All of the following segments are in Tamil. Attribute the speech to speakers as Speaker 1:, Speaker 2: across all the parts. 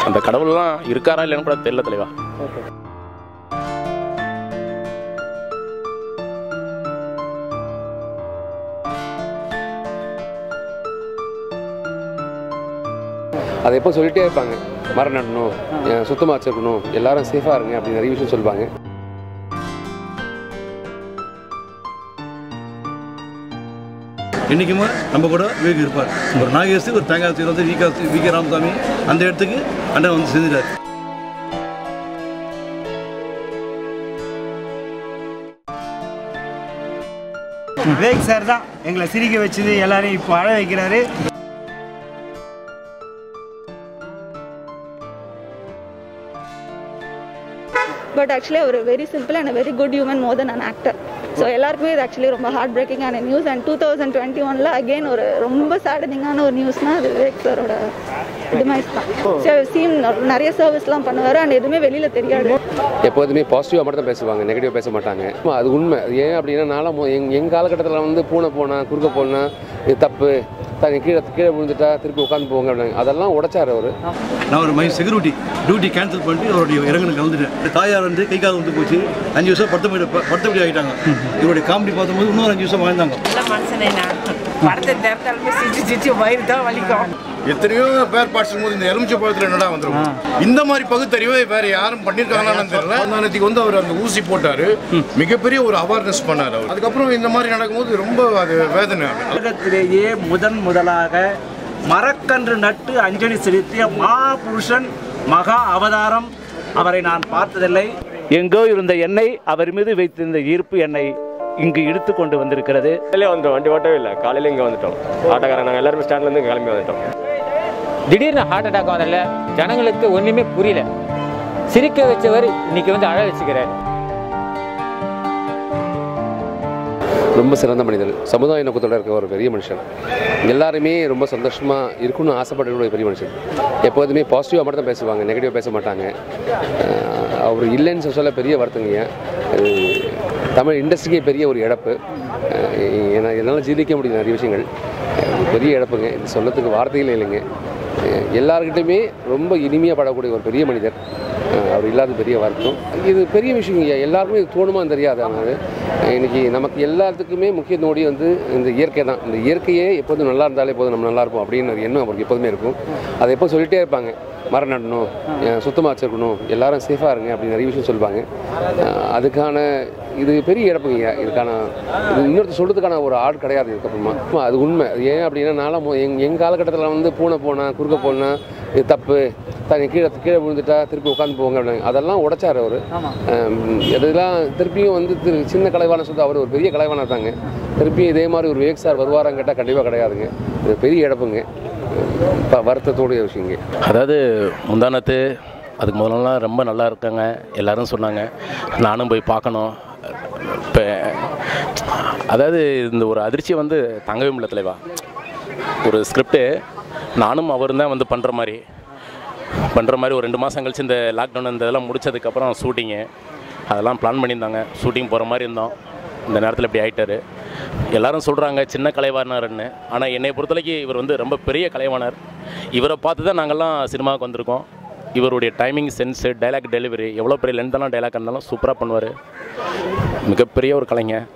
Speaker 1: அந்த கடவுள்லாம் இருக்காரா இல்லைன்னு கூட தெரியல தலைவா
Speaker 2: அதை எப்போ சொல்லிட்டே இருப்பாங்க மரம் நடணும் அஹ் சுத்தமா வச்சிருக்கணும் எல்லாரும் சேஃபாக இருங்க அப்படின்னு நிறைய விஷயம் சொல்லுவாங்க
Speaker 3: என்றைக்குமே நம்ம கூட விவேக் இருப்பார் ஒரு நாகேஷுக்கு ஒரு தேங்காய் சீர் வந்து விகா வி கே ராமசாமி அந்த இடத்துக்கு அண்ணன் வந்து செஞ்சுட்டார்
Speaker 4: விவேக் சார் தான் எங்களை சிரிக்க வச்சது எல்லாரையும் இப்போ அழ வைக்கிறாரு
Speaker 5: பட் ஆக்சுவலி அவர் very simple and very good human more than an actor so எல்லாருக்குமே இது ஆக்சுவலி ரொம்ப ஹார்ட் பிரேக்கிங்கான news and two thousand twenty ஒனில் அகெயின் ஒரு ரொம்ப சேடனிங்கான ஒரு நியூஸ்னால் அது விவேக் சாரோட டிமைஸ் தான் சீன் நிறைய சர்வீஸ்லாம் பண்ணுவார் அண்ட் எதுவுமே வெளியில் தெரியாது
Speaker 2: எப்போதுமே பாசிட்டிவாக மட்டும் தான் பேசுவாங்க நெகட்டிவ் பேச மாட்டாங்க ஆமா, அது உண்மை அது ஏன் அப்படின்னா நானும் எங் எங்கள் காலகட்டத்தில் வந்து பூனை போனா குறுக்க போனா இது தப்பு தனி கீழே கீழே விழுந்துட்டா திருப்பி உட்காந்து போங்க அப்படின்னாங்க அதெல்லாம் உடைச்சார் அவர்
Speaker 3: நான் ஒரு மை செக்யூரிட்டி டியூட்டி கேன்சல் பண்ணிட்டு அவருடைய இறங்கலுக்கு கலந்துட்டேன் தாயார் வந்து கை கால் வந்து போச்சு அஞ்சு வருஷம் படுத்த படுத்தபடி ஆகிட்டாங்க இவருடைய காமெடி பார்க்கும்போது இன்னொரு அஞ்சு வருஷம் வாழ்ந்தாங்க
Speaker 6: நல்ல மனுஷனே நான் படத்தை திறத்தாலுமே சிரிச்சு சிரிச்சு வயிறு தான் வலிக்கும்
Speaker 7: எத்தனையோ பேர் பார்ட்ஸ் போது இந்த எலுமிச்சை பழத்துல என்னடா வந்துரும் இந்த மாதிரி பகுத்தறிவை வேற யாரும் பண்ணிருக்காங்களான்னு தெரியல நேரத்துக்கு வந்து அவர் அந்த ஊசி போட்டாரு மிகப்பெரிய ஒரு அவேர்னஸ் பண்ணாரு அவர் அதுக்கப்புறம் இந்த மாதிரி நடக்கும்போது ரொம்ப அது வேதனை
Speaker 4: உலகத்திலேயே முதன் முதலாக மரக்கன்று நட்டு அஞ்சலி செலுத்திய மாபுருஷன் மகா அவதாரம் அவரை நான் பார்த்ததில்லை
Speaker 8: எங்கோ இருந்த எண்ணெய் அவர் மீது வைத்திருந்த ஈர்ப்பு எண்ணெய் இங்கு இழுத்து கொண்டு வந்திருக்கிறது
Speaker 9: காலையிலே வந்துட்டோம் வண்டி ஓட்டவே இல்லை காலையில இங்கே வந்துட்டோம் ஆட்டோக்காரன் நாங்கள் எல்லாருமே ஸ்டாண்ட்லேருந்து கிளம்பி வந்துட்டோம்
Speaker 10: திடீர்னு ஹார்ட் அட்டாக் வந்ததில்ல ஜனங்களுக்கு ஒன்றுமே புரியல சிரிக்க வச்சவர் இன்னைக்கு வந்து அழ வச்சுக்கிறார்
Speaker 2: ரொம்ப சிறந்த மனிதர் சமுதாய நோக்கத்தோட இருக்க ஒரு பெரிய மனுஷன் எல்லாருமே ரொம்ப சந்தோஷமாக இருக்கணும்னு ஆசைப்படக்கூடிய பெரிய மனுஷன் எப்போதுமே பாசிட்டிவாக மட்டும் தான் பேசுவாங்க நெகட்டிவ் பேச மாட்டாங்க அஹ் அவர் இல்லைன்னு சொல்ல பெரிய வருத்தங்க அது தமிழ் இண்டஸ்ட்ரிக்கே பெரிய ஒரு இழப்பு அஹ் ஏன்னா என்னால் ஜீதிக்க முடியல நிறைய விஷயங்கள் அஹ் பெரிய இழப்புங்க இது சொல்லத்துக்கு வார்த்தைகளே இல்லைங்க அஹ் எல்லார்கிட்டையுமே ரொம்ப இனிமையாக படக்கூடிய ஒரு பெரிய மனிதர் அஹ் அவர் இல்லாத பெரிய வருத்தம் இது பெரிய விஷயங்க எல்லாருக்குமே இது தோணுமான்னு தெரியாது ஆனால் இன்னைக்கு நமக்கு எல்லாத்துக்குமே முக்கிய நோடி வந்து இந்த இயற்கை தான் இந்த இயற்கையே எப்போதும் நல்லா இருந்தாலே போதும் நம்ம நல்லா இருப்போம் அப்படின்னு ஒரு எண்ணம் அவருக்கு எப்போதுமே இருக்கும் அதை எப்போ சொல்லிட்டே இருப்பாங்க மரம் நடணும் அஹ் சுத்தமா வச்சிருக்கணும் எல்லாரும் சேஃபாக இருங்க அப்படின்னு நிறைய விஷயம் சொல்லுவாங்க அஹ் அதுக்கான இது பெரிய இழப்புங்க இதுக்கான இது இன்னொருத்தர் சொல்கிறதுக்கான ஒரு ஆள் கிடையாது இதுக்கப்புறமா ஆமா, அது உண்மை அது ஏன் அப்படின்னா நானும் எங் எங்கள் காலகட்டத்தில் வந்து பூனை போனா குறுக்க போனா இது தப்பு தனி கீழே கீழே விழுந்துட்டா திருப்பி உட்காந்து போங்க அப்படின்னாங்க அதெல்லாம் உடைச்சார் அவர் இதெல்லாம் திருப்பியும் வந்து திரு சின்ன கலைவான சொல்லி அவர் ஒரு பெரிய கலைவான தாங்க திருப்பியும் இதே மாதிரி ஒரு வேக் சார் வருவாரான்னு கேட்டால் கண்டிப்பாக கிடையாதுங்க இது பெரிய இழப்புங்க இப்போ வருத்தத்தோடைய விஷயங்க
Speaker 1: அதாவது முந்தானத்து அதுக்கு முதல்லலாம் ரொம்ப நல்லா இருக்காங்க எல்லாரும் சொன்னாங்க நானும் போய் பார்க்கணும் இப்போ அதாவது இந்த ஒரு அதிர்ச்சியை வந்து தாங்கவே முடியல தலைவா ஒரு ஸ்கிரிப்டு நானும் அவரும் தான் வந்து பண்ணுற மாதிரி பண்ணுற மாதிரி ஒரு ரெண்டு மாதம் கழிச்சு இந்த லாக்டவுன் இந்த இதெல்லாம் முடிச்சதுக்கப்புறம் ஷூட்டிங்கு அதெல்லாம் பிளான் பண்ணியிருந்தாங்க ஷூட்டிங் போகிற மாதிரி இருந்தோம் இந்த நேரத்தில் இப்படி ஆயிட்டாரு எல்லாரும் சொல்கிறாங்க சின்ன கலைவாணர்னு ஆனால் என்னை பொறுத்தவரைக்கும் இவர் வந்து ரொம்ப பெரிய கலைவாணர் இவரை பார்த்து தான் நாங்கள்லாம் சினிமாவுக்கு வந்திருக்கோம் இவருடைய டைமிங் சென்ஸு டைலாக் டெலிவரி எவ்வளோ பெரிய லென்த்தான டைலாக் இருந்தாலும் சூப்பராக பண்ணுவார் மிகப்பெரிய ஒரு கலைஞர்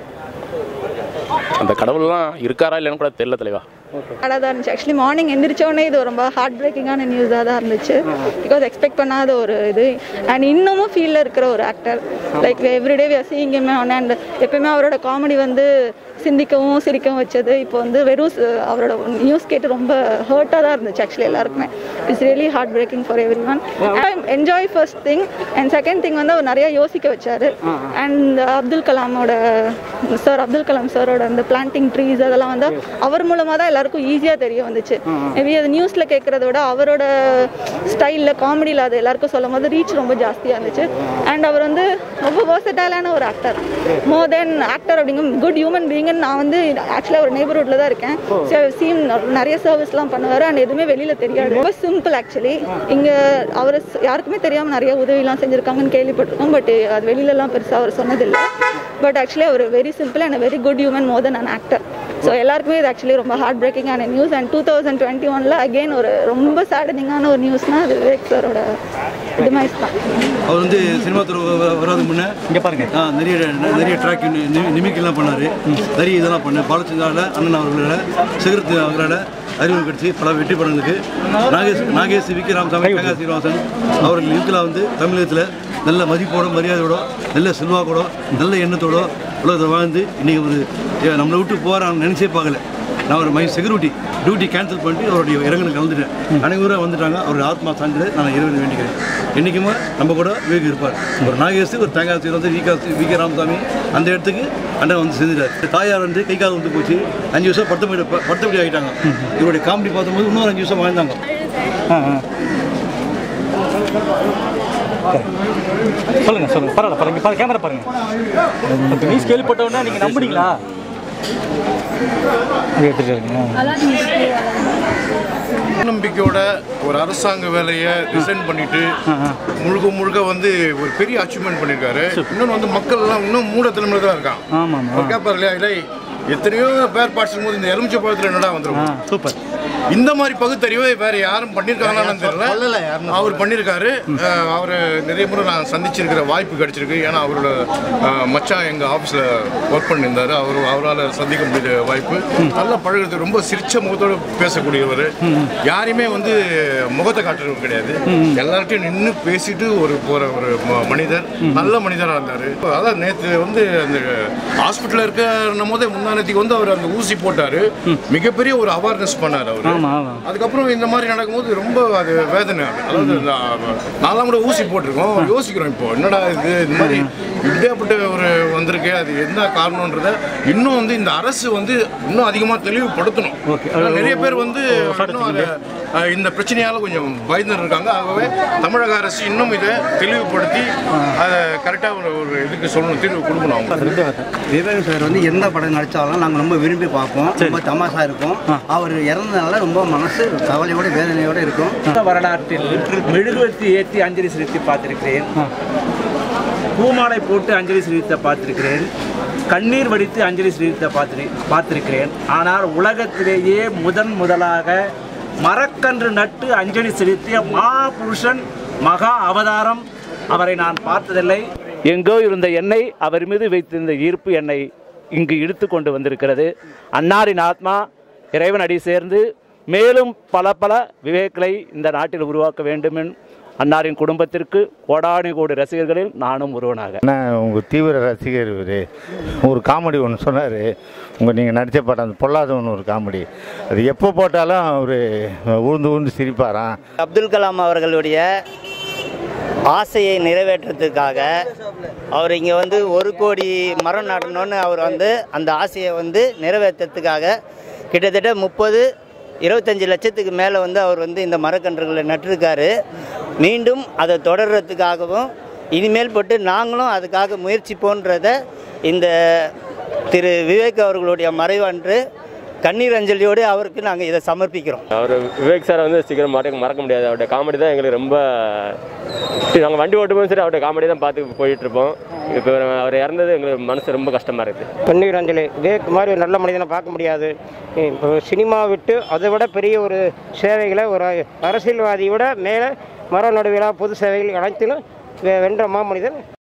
Speaker 1: அந்த கடவுள்லாம் இருக்காரா இல்லைன்னு கூட தெரியல தலைவா
Speaker 5: நல்லா தான் இருந்துச்சு ஆக்சுவலி மார்னிங் எந்திரிச்சோடனே இது ரொம்ப ஹார்ட் பிரேக்கிங்கான நியூஸாக தான் இருந்துச்சு பிகாஸ் எக்ஸ்பெக்ட் பண்ணாத ஒரு இது அண்ட் இன்னமும் ஃபீலில் இருக்கிற ஒரு actor like every day we are seeing and and எப்பயுமே அவரோட காமெடி வந்து சிந்திக்கவும் சிரிக்கவும் வச்சது இப்போ வந்து வெறும் ஸ்- அவரோட நியூஸ் கேட்டு ரொம்ப ஹர்ட்டாக தான் இருந்துச்சு ஆக்சுவலி எல்லாருக்குமே it's really heart breaking for everyone enjoy first thing and second thing வந்து அவர் நிறைய யோசிக்க வச்சாரு அண்ட் அப்துல் கலாமோட சார் அப்துல் கலாம் சாரோட அந்த பிளான்டிங் ட்ரீஸ் அதெல்லாம் வந்து அவர் மூலமாக தான் எல்லாருக்கும் ஈஸியாக தெரிய வந்துச்சு மேபி அது நியூஸில் கேட்குறத விட அவரோட ஸ்டைலில் காமெடியில் அது எல்லாருக்கும் சொல்லும் போது ரீச் ரொம்ப ஜாஸ்தியாக இருந்துச்சு அண்ட் அவர் வந்து ரொம்ப வேர்சடைலான ஒரு ஆக்டர் மோர் தென் ஆக்டர் அப்படிங்கும் குட் ஹியூமன் பீயிங்னு நான் வந்து ஆக்சுவலாக ஒரு நெய்பர்ஹுட்டில் தான் இருக்கேன் சீன் நிறைய சர்வீஸ்லாம் பண்ணுவார் அண்ட் எதுவுமே வெளியில் தெரியாது ரொம்ப சிம்பிள் ஆக்சுவலி இங்கே அவர் யாருக்குமே தெரியாமல் நிறைய உதவிலாம் செஞ்சுருக்காங்கன்னு கேள்விப்பட்டிருக்கோம் பட் அது வெளியிலலாம் பெருசாக அவர் சொன்னதில்லை பட் ஆக்சுவலி அவர் very simple and very good human more than an actor so எல்லாருக்குமே இது ஆக்சுவலி ரொம்ப ஹார்ட் பிரேக்கிங்கான news and two thousand twenty ஒனில் அகெயின் ஒரு ரொம்ப சேடனிங்கான ஒரு நியூஸ்னால் அது விவேக் சாரோட டிமைஸ் தான்
Speaker 3: அவர் வந்து சினிமா துறை வ- வராதுக்கு முன்னே
Speaker 4: இங்கே பாருங்க
Speaker 3: ஆ, நிறைய நிறைய ட்ராக் நிமிக்கெல்லாம் பண்ணார் நிறைய இதெல்லாம் பண்ண பாலச்சந்திராவில் அண்ணன் அவர்களோட சிகரத்து அவர்களோட அறிவு கிடைச்சி பல வெற்றி படங்களுக்கு நாகேஷ் நாகேஷ் விக்கி ராமசாமி கங்கா சீனிவாசன் அவர்கள் இதுக்கெல்லாம் வந்து தமிழகத்தில் நல்ல மதிப்போட மரியாதையோட நல்ல செல்வாக்கோட நல்ல எண்ணத்தோட உலகத்தை வாழ்ந்து இன்றைக்கி ஒரு ஏ, நம்மளை விட்டு போகிறான்னு நினச்சே பார்க்கல நான் ஒரு மை செக்யூரிட்டி டியூட்டி கேன்சல் பண்ணிட்டு அவருடைய இறங்கணும் கலந்துட்டேன் அனைவரும் வந்துட்டாங்க அவருடைய ஆத்மா சார்ந்து நான் இறைவனை வேண்டிக்கிறேன் என்றைக்குமே நம்ம கூட விவேக் இருப்பார் ஒரு நாகேஷ் ஒரு தேங்காய் சீர் வந்து விகா வி கே ராமசாமி அந்த இடத்துக்கு அண்ணன் வந்து செஞ்சிட்டார் தாயார் வந்து கை கால் வந்து போச்சு அஞ்சு வருஷம் படுத்தபடி படுத்தபடி ஆகிட்டாங்க இவருடைய காமெடி பார்க்கும்போது இன்னொரு அஞ்சு வருஷம் வாழ்ந்தாங்க
Speaker 4: ஆ ஆ சொல்லுங்க சொல்லுங்க பரவாயில்ல பாருங்க பாருங்க கேமரா பாருங்க நியூஸ் கேள்விப்பட்ட உடனே நீங்க நம்புனீங்களா அது எடுத்துட்டு இருக்கீங்க
Speaker 7: நம்பிக்கையோட ஒரு அரசாங்க வேலையை ரிசைன் பண்ணிட்டு முழுக்க முழுக்க வந்து ஒரு பெரிய அச்சீவ்மெண்ட் பண்ணியிருக்காரு இன்னொன்று வந்து மக்கள் எல்லாம் இன்னும் மூட தலைமுறை தான் இருக்கான்
Speaker 4: ஆமாம்
Speaker 7: அவர் கேட்பார் இல்லையா இல்லை எத்தனையோ பேர் பார்ட்ஸ் போது இந்த எலுமிச்சை பழத்தில் என்னடா வந்துடும்
Speaker 4: சூப்பர்
Speaker 7: இந்த மாதிரி பகுத்தறிவை வேற யாரும் பண்ணியிருக்காங்களான்னு தெரியல அவர் பண்ணியிருக்காரு அஹ், அவரை நிறைய முறை நான் சந்திச்சிருக்கிற வாய்ப்பு கிடைச்சிருக்கு ஏன்னா அவரோட அஹ், மச்சான் எங்கள் ஆஃபீஸில் ஒர்க் பண்ணியிருந்தாரு அவர் அவரால் சந்திக்க முடிய வாய்ப்பு நல்லா பழகுறது ரொம்ப சிரிச்ச முகத்தோடு பேசக்கூடியவர் யாரையுமே வந்து முகத்தை காட்டுறவர் கிடையாது எல்லார்ட்டையும் நின்று பேசிட்டு ஒரு போகிற ஒரு ம- மனிதர் நல்ல மனிதராக இருந்தார் அதான் நேற்று வந்து அந்த ஹாஸ்பிட்டலில் இருக்கிற போதே முந்தானத்துக்கு வந்து அவர் அந்த ஊசி போட்டார் மிகப்பெரிய ஒரு அவேர்னஸ் பண்ணார் அவர்
Speaker 4: ஆமாம் ஆமாம்
Speaker 7: அதுக்கப்புறம் இந்த மாதிரி நடக்கும்போது ரொம்ப அது வேதனை அது. அதாவது நான் நான்லாம் கூட ஊசி போட்டிருக்கோம் யோசிக்கிறோம் இப்போ என்னடா இது இந்த மாதிரி இப்படியாப்பட்ட ஒரு வந்திருக்கு அது என்ன காரணன்றத இன்னும் வந்து இந்த அரசு வந்து இன்னும் அதிகமாக தெளிவுபடுத்தணும் ஏன்னா நிறைய பேர் வந்து இன்னும் அதை, அஹ், இந்த பிரச்சனையால கொஞ்சம் பயந்து இருக்காங்க ஆகவே தமிழக அரசு இன்னும் இதை தெளிவுபடுத்தி அதை கரெக்டாக ஒரு ஒரு இதுக்கு சொல்லணும் தீர்வு கொடுக்கணும் அவங்க
Speaker 11: விவேக் சார் வந்து எந்த படம் நடித்தாலும் நாங்கள் ரொம்ப விரும்பி பார்ப்போம் ரொம்ப தமாஷா இருக்கும் அவர் இறந்ததுனால ரொம்ப மனசு கவலையோட வேதனையோட இருக்கும்
Speaker 8: வரலாற்றில் மெழுகுவர்த்தி ஏற்றி அஞ்சலி செலுத்தி பார்த்திருக்கிறேன் பூமாலை போட்டு அஞ்சலி செலுத்த பார்த்திருக்கிறேன் கண்ணீர் வடித்து அஞ்சலி செலுத்த பார்த்திரு பார்த்திருக்கிறேன் ஆனால் உலகத்திலேயே முதன் முதலாக மரக்கன்று நட்டு அஞ்சலி செலுத்திய மாபுருஷன் மகா அவதாரம் அவரை நான் பார்த்ததில்லை எங்கோ இருந்த எண்ணெய் அவர் மீது வைத்திருந்த ஈர்ப்பு எண்ணெய் இங்கு இழுத்து கொண்டு வந்திருக்கிறது அன்னாரின் ஆத்மா இறைவன் அடி சேர்ந்து மேலும் பல பல விவேக்களை இந்த நாட்டில் உருவாக்க வேண்டுமென் அன்னாரின் குடும்பத்திற்கு கோடானி கோடி ரசிகர்களில் நானும் ஒருவனாக
Speaker 12: அண்ணா உங்கள் தீவிர ரசிகர் இவர் ஒரு காமெடி ஒன்று சொன்னார் உங்கள் நீங்கள் நடித்த படம் அந்த பொல்லாதவன் ஒரு காமெடி அது எப்போ போட்டாலும் அவர் ஊர்ந்து ஊர்ந்து சிரிப்பாராம்
Speaker 13: அப்துல் கலாம் அவர்களுடைய ஆசையை நிறைவேற்றுறதுக்காக அவர் இங்கே வந்து ஒரு கோடி மரம் நடணும்னு அவர் வந்து அந்த ஆசையை வந்து நிறைவேற்றுறதுக்காக கிட்டத்தட்ட முப்பது இருபத்தஞ்சி லட்சத்துக்கு மேலே வந்து அவர் வந்து இந்த மரக்கன்றுகளை நட்டிருக்காரு மீண்டும் அதை தொடர்றதுக்காகவும் இனிமேல் போட்டு நாங்களும் அதுக்காக முயற்சிப்போன்றத இந்த திரு விவேக் அவர்களுடைய மறைவன்று கண்ணீர் அஞ்சலியோடு அவருக்கு நாங்கள் இதை சமர்ப்பிக்கிறோம்
Speaker 9: அவர் விவேக் சாரை வந்து சீக்கிரம் மறக்க மறக்க முடியாது அவருடைய காமெடி தான் எங்களுக்கு ரொம்ப நாங்கள் வண்டி ஓட்டும்போது சரி அவருடைய காமெடி தான் பார்த்து போயிட்டு இருப்போம் இப்போ அவர் இறந்தது எங்களுக்கு மனசு ரொம்ப கஷ்டமாக இருக்குது
Speaker 14: கண்ணீர் அஞ்சலி விவேக் மாதிரி ஒரு நல்ல மனிதனை பார்க்க முடியாது இப்போ சினிமா விட்டு அதை விட பெரிய ஒரு சேவைகளை ஒரு அரசியல்வாதியை விட மேலே மர நடுவிழா பொது சேவைகள் அனைத்திலும் வெ- வென்ற மாமனிதன்